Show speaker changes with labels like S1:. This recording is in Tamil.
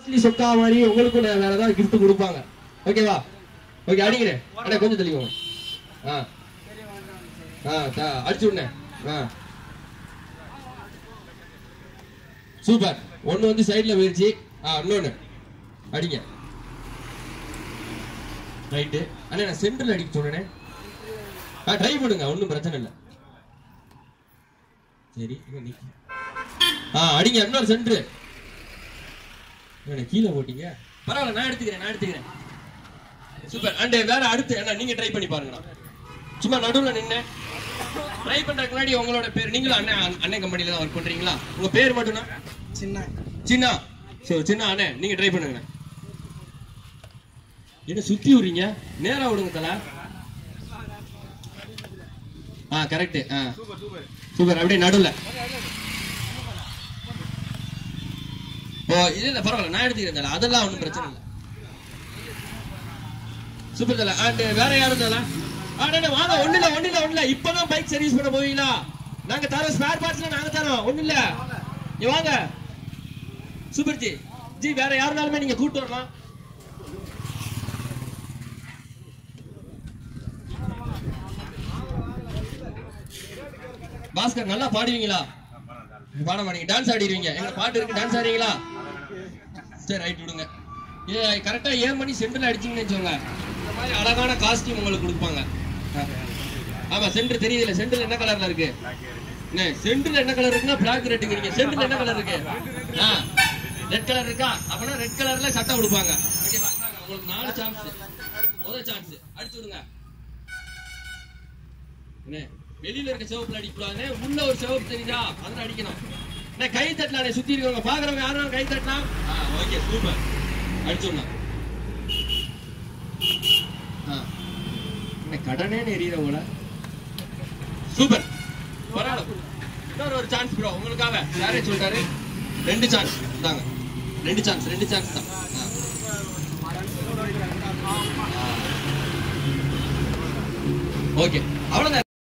S1: காஸ்ட்லி சொக்கா மாதிரி உங்களுக்கும் நான் வேற ஏதாவது gift கொடுப்பாங்க ஓகேவா ஓகே அடிக்கிறேன் அண்ணா கொஞ்சம் தெளிவோம் ஆ ஆ தா- அடிச்சு விடுனேன் ஆ சூப்பர் ஒண்ணு வந்து சைடுல போயிருச்சு ஆ இன்னொன்னு அடிங்க ரைட்டு அண்ணா நான் சென்டர்ல அடிக்க சொன்னேன் ஆ ட்ரை பண்ணுங்க ஒன்றும் பிரச்சனை இல்லை சரி இங்க நிக்க. ஆ அடிங்க இன்னொரு சென்டர் கீழே போட்டீங்க பரவாயில்ல நான் எடுத்துக்கிறேன் நான் எடுத்துக்கிறேன் சூப்பர் அண்ட் வேற அடுத்து அண்ணா நீங்க ட்ரை பண்ணி பாருங்கண்ணா சும்மா நடுவுல நின்னு ட்ரை பண்றதுக்கு முன்னாடி உங்களோட பேர் நீங்களும் அண்ணன் அண்ணன் கம்பெனில தான் ஒர்க் பண்றீங்களா உங்க பேர் மட்டும்னா
S2: சின்ன
S1: சின்ன சோ சின்ன அண்ணே நீங்க ட்ரை பண்ணுங்க என்ன சுத்தி விடுறீங்க நேரா விடுங்க தல ஆ கரெக்ட் ஆ சூப்பர் அப்படியே நடுவுல ஓ இல்ல இல்ல பரவாயில்ல நான் எடுத்துக்கிறேன் தல அதெல்லாம் ஒண்ணும் பிரச்சனை இல்ல சூப்பர் தல அண்ட் வேற யாரும் தல அண்ணே வாங்க ஒண்ணு இல்ல ஒண்ணு இல்ல ஒண்ணு இல்ல இப்பதான் பைக் சர்வீஸ் பண்ண போவீங்களா நாங்க தரோம் ஸ்பேர் பார்ட்ஸ்ல நாங்க தரோம் ஒண்ணு இல்ல இங்க வாங்க சூப்பர் ஜி ஜி வேற யாருனாலுமே நீங்க கூட்டு வரலாம் பாஸ்கர் நல்லா பாடுவீங்களா பாட மாட்டீங்க டான்ஸ் ஆடிடுவீங்க எங்க பாட்டு இருக்கு டான்ஸ் ஆடுறீங்களா சரி ரைட் விடுங்க ஏ கரெக்டா ஏழு மணி சென்டர்ல அடிச்சீங்கன்னு வச்சுக்கோங்க இந்த மாதிரி அழகான காஸ்டியூம் உங்களுக்கு கொடுப்பாங்க ஆ. ஆமா சென்டர் தெரியுதுல சென்டர் என்ன கலர்ல இருக்கு என்ன சென்டர்ல என்ன கலர் இருக்குன்னா பிளாக் ரெட்டுங்கிறீங்க சென்டர்ல என்ன கலர் இருக்கு ஆ ரெட் கலர் இருக்கா அப்பனா ரெட் கலர்ல சட்டை கொடுப்பாங்க ஓகேவா இந்தாங்க, உங்களுக்கு நாலு சான்ஸ் முதல் சான்ஸ் அடிச்சு விடுங்க என்ன வெளியில இருக்க சிவப்புல அடிக்கூடாது உள்ள ஒரு சிவப்பு தெரியுதா அதுல அடிக்கணும் என்ன கை தட்டலாம் சுத்தி இருக்கவங்க பாக்குறவங்க யாரும் கை தட்டலாம் ஓகே சூப்பர் அடிச்சுடலாம் ஆ. என்ன கடனே எரியற போல சூப்பர் பரவாயில்ல இன்னொரு ஒரு சான்ஸ் ப்ரோ உங்களுக்காக யாரே சொல்லிட்டாரு ரெண்டு சான்ஸ் தாங்க ரெண்டு சான்ஸ் ரெண்டு சான்ஸ் தான் ஓகே அவ்வளவுதான்